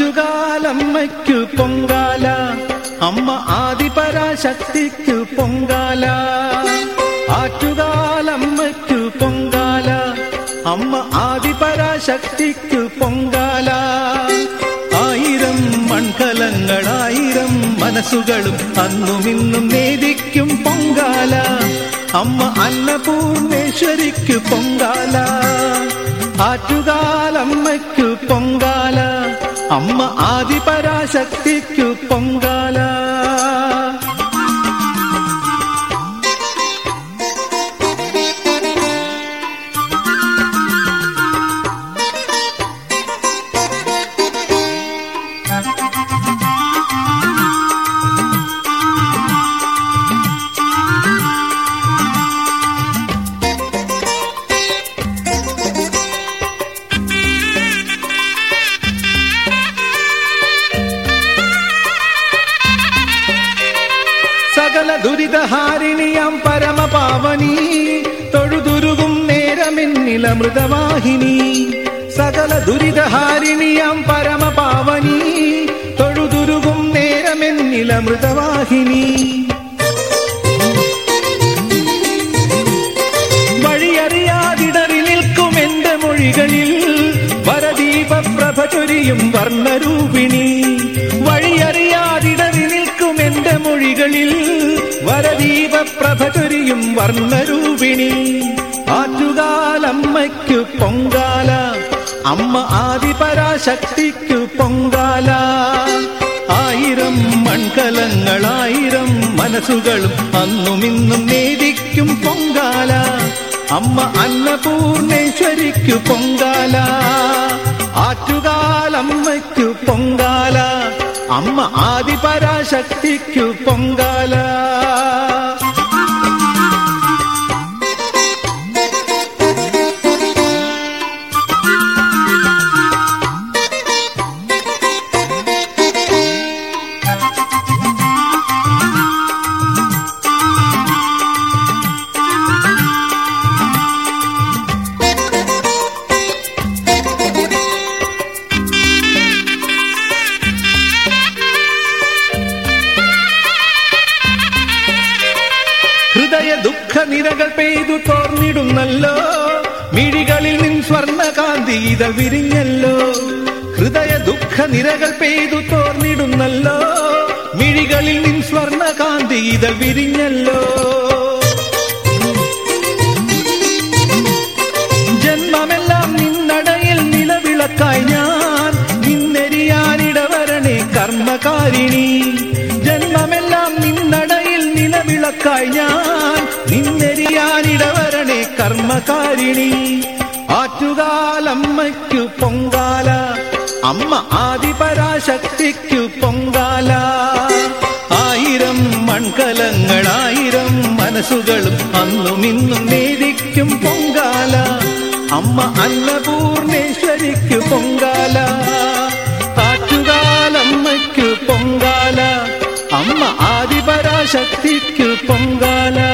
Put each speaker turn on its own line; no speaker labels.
ആറ്റുകാലമ്മയ്ക്കു പൊങ്കാല അമ്മ ആദിപരാശക്തിക്കു പൊങ്കാല ആറ്റുകാലമ്മയ്ക്കു പൊങ്കാല അമ്മ ആദിപരാശക്തിക്കു പൊങ്കാല ആയിരം മൺകലങ്ങളായിരം മനസ്സുകളും അന്നും ഇന്നും നേദിക്കും പൊങ്കാല അമ്മ അന്നപൂർണേശ്വരിക്കു പൊങ്കാല ആറ്റുകാലമ്മയ്ക്കു പൊങ്കാല അമ്മ ആദിപരാശക്തിക്കു പൊങ്കാല സകല ദുരിതഹാരിണിയാം പരമപാവനി തൊഴുതുരുകും നേരമെന്നിലമൃതവാഹിനി സകല ദുരിതഹാരിണിയാം പരമപാവനി തൊഴുതുരുകും നേരമെന്നിലമൃതവാഹിനി വഴിയറിയാതിടറി നിൽക്കും എന്റെ മൊഴികളിൽ വരദീപ പ്രഭ ചൊരിയും വർണ്ണരൂപിണി വഴിയറിയാതിടറി നിൽക്കും എന്റെ മൊഴികളിൽ വരദീപ പ്രഭ ചൊരിയും വർണ്ണരൂപിണി ആറ്റുകാലമ്മയ്ക്കു പൊങ്കാല അമ്മ ആദിപരാശക്തിക്കു പൊങ്കാല ആയിരം മൺകലങ്ങളായിരം മനസ്സുകളും അന്നും ഇന്നും നേദിക്കും പൊങ്കാല അമ്മ അന്നപൂർണേശ്വരിക്കു പൊങ്കാല ആറ്റുകാലമ്മയ്ക്കു പൊങ്കാല അമ്മ ആദിപരാശക്തിക്കു പൊങ്കാല ഹൃദയ ദുഃഖ നിരകൾ പെയ്തു തോർന്നിടുന്നല്ലോ മിഴികളിൽ നിൻ സ്വർണകാന്തി ഇത വിരിഞ്ഞല്ലോ ഹൃദയ ദുഃഖ നിരകൾ പെയ്തു തോർന്നിടുന്നല്ലോ മിഴികളിൽ നിൻ സ്വർണകാന്തി ഇത വിരിഞ്ഞല്ലോ ജന്മമെല്ലാം നിന്നടയിൽ നിലവിളക്കായി ഞാൻ നിന്നെരിയാനിടവരണേ കർമ്മകാരിണി ജന്മമെല്ലാം നിന്നടയിൽ നിലവിളക്കായി ഞാൻ നിന്നെരിയാനിടവരണേ കർമ്മകാരിണി ആറ്റുകാലമ്മയ്ക്കു പൊങ്കാല അമ്മ ആദിപരാശക്തിക്കു പൊങ്കാല ആയിരം മൺകലങ്ങളായിരം മനസ്സുകളും അന്നും ഇന്നും നേദിക്കും പൊങ്കാല അമ്മ അന്നപൂർണേശ്വരിക്കു പൊങ്കാല ആറ്റുകാലമ്മയ്ക്കു പൊങ്കാല അമ്മ ആദിപരാശക്തിക്കു പൊങ്കാല